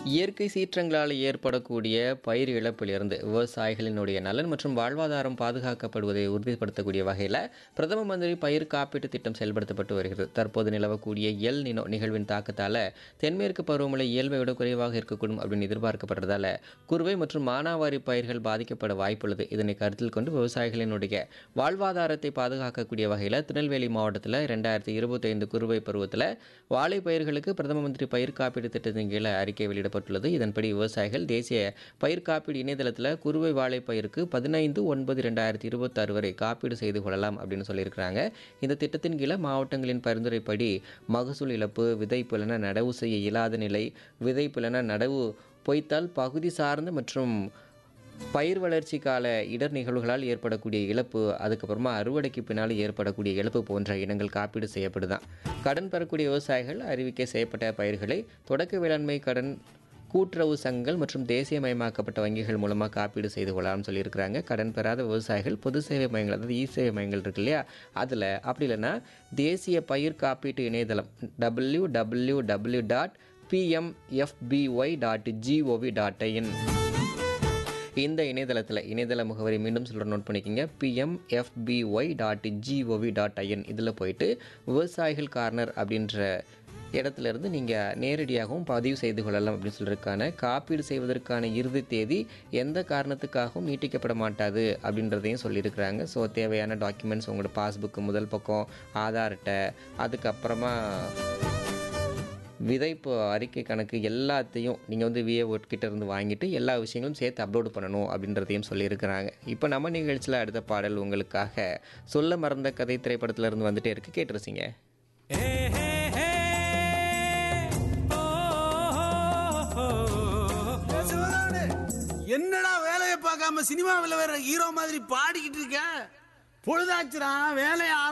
இயற்கை சீற்றங்களால் ஏற்படக்கூடிய பயிர் இழப்பிலிருந்து விவசாயிகளினுடைய நலன் மற்றும் வாழ்வாதாரம் பாதுகாக்கப்படுவதை உறுதிப்படுத்தக்கூடிய வகையில் பிரதம மந்திரி பயிர் காப்பீட்டு திட்டம் செயல்படுத்தப்பட்டு வருகிறது தற்போது நிலவக்கூடிய எல் நினோ நிகழ்வின் தாக்கத்தால் தென்மேற்கு பருவமழை இயல்பை விட குறைவாக இருக்கக்கூடும் அப்படின்னு எதிர்பார்க்கப்படுறதால குறுவை மற்றும் மானாவாரி பயிர்கள் பாதிக்கப்பட வாய்ப்புள்ளது இதனை கருத்தில் கொண்டு விவசாயிகளினுடைய வாழ்வாதாரத்தை பாதுகாக்கக்கூடிய வகையில் திருநெல்வேலி மாவட்டத்தில் ரெண்டாயிரத்தி இருபத்தைந்து குறுவை பருவத்தில் வாழை பயிர்களுக்கு பிரதம மந்திரி பயிர் காப்பீடு திட்டத்தின் கீழே அறிக்கை வெளியிடப்பட்டுள்ளது இதன்படி விவசாயிகள் தேசிய பயிர் காப்பீடு இணையதளத்தில் குறுவை வாழை பயிருக்கு பதினைந்து ஒன்பது ரெண்டாயிரத்தி இருபத்தாறு வரை காப்பீடு செய்து கொள்ளலாம் அப்படின்னு சொல்லியிருக்கிறாங்க இந்த திட்டத்தின் கீழே மாவட்டங்களின் பரிந்துரைப்படி மகசூல் இழப்பு விதைப்புலன நடவு செய்ய இயலாத நிலை விதைப்புலன நடவு பொய்த்தால் பகுதி சார்ந்த மற்றும் பயிர் வளர்ச்சி கால இடர் நிகழ்வுகளால் ஏற்படக்கூடிய இழப்பு அதுக்கப்புறமா அறுவடைக்கு பின்னால் ஏற்படக்கூடிய இழப்பு போன்ற இனங்கள் காப்பீடு செய்யப்படுதான் கடன் பெறக்கூடிய விவசாயிகள் அறிவிக்கை செய்யப்பட்ட பயிர்களை தொடக்க வேளாண்மை கடன் கூட்டுறவு சங்கங்கள் மற்றும் தேசியமயமாக்கப்பட்ட வங்கிகள் மூலமாக காப்பீடு செய்து கொள்ளலாம்னு சொல்லியிருக்கிறாங்க கடன் பெறாத விவசாயிகள் பொது சேவை மையங்கள் அதாவது இ சேவை மையங்கள் இருக்கு இல்லையா அதில் அப்படி இல்லைன்னா தேசிய பயிர் காப்பீட்டு இணையதளம் W W W dot PMFBY dot GOV dot IN இந்த இணையதளத்தில் இணையதள முகவரி மீண்டும் சொல்கிற நோட் பண்ணிக்கோங்க PMFBY dot GOV dot IN இதில் போயிட்டு விவசாயிகள் கார்னர் அப்படின்ற இடத்துல இருந்து நீங்கள் நேரடியாகவும் பதிவு செய்து கொள்ளலாம் அப்படின்னு சொல்லியிருக்கான காப்பீடு செய்வதற்கான இறுதி தேதி எந்த காரணத்துக்காகவும் நீட்டிக்கப்பட மாட்டாது அப்படின்றதையும் சொல்லியிருக்கிறாங்க ஸோ தேவையான டாக்குமெண்ட்ஸ் உங்களோட பாஸ்புக்கு முதல் பக்கம் ஆதார் அட்டை அதுக்கப்புறமா விதைப்பு அறிக்கை கணக்கு எல்லாத்தையும் நீங்கள் வந்து விஏஓ கிட்ட இருந்து வாங்கிட்டு எல்லா விஷயங்களும் சேர்த்து அப்லோடு பண்ணணும் அப்படின்றதையும் சொல்லியிருக்கிறாங்க இப்போ நம்ம நிகழ்ச்சியில் அடுத்த பாடல் உங்களுக்காக சொல்ல மறந்த கதை திரைப்படத்துல இருந்து வந்துட்டே இருக்கு கேட்டுருச்சிங்க என்னடா வேலையை பார்க்காம சினிமாவில் வேற ஹீரோ மாதிரி பாடிக்கிட்டு இருக்க பொழுதாச்சுடா வேலையை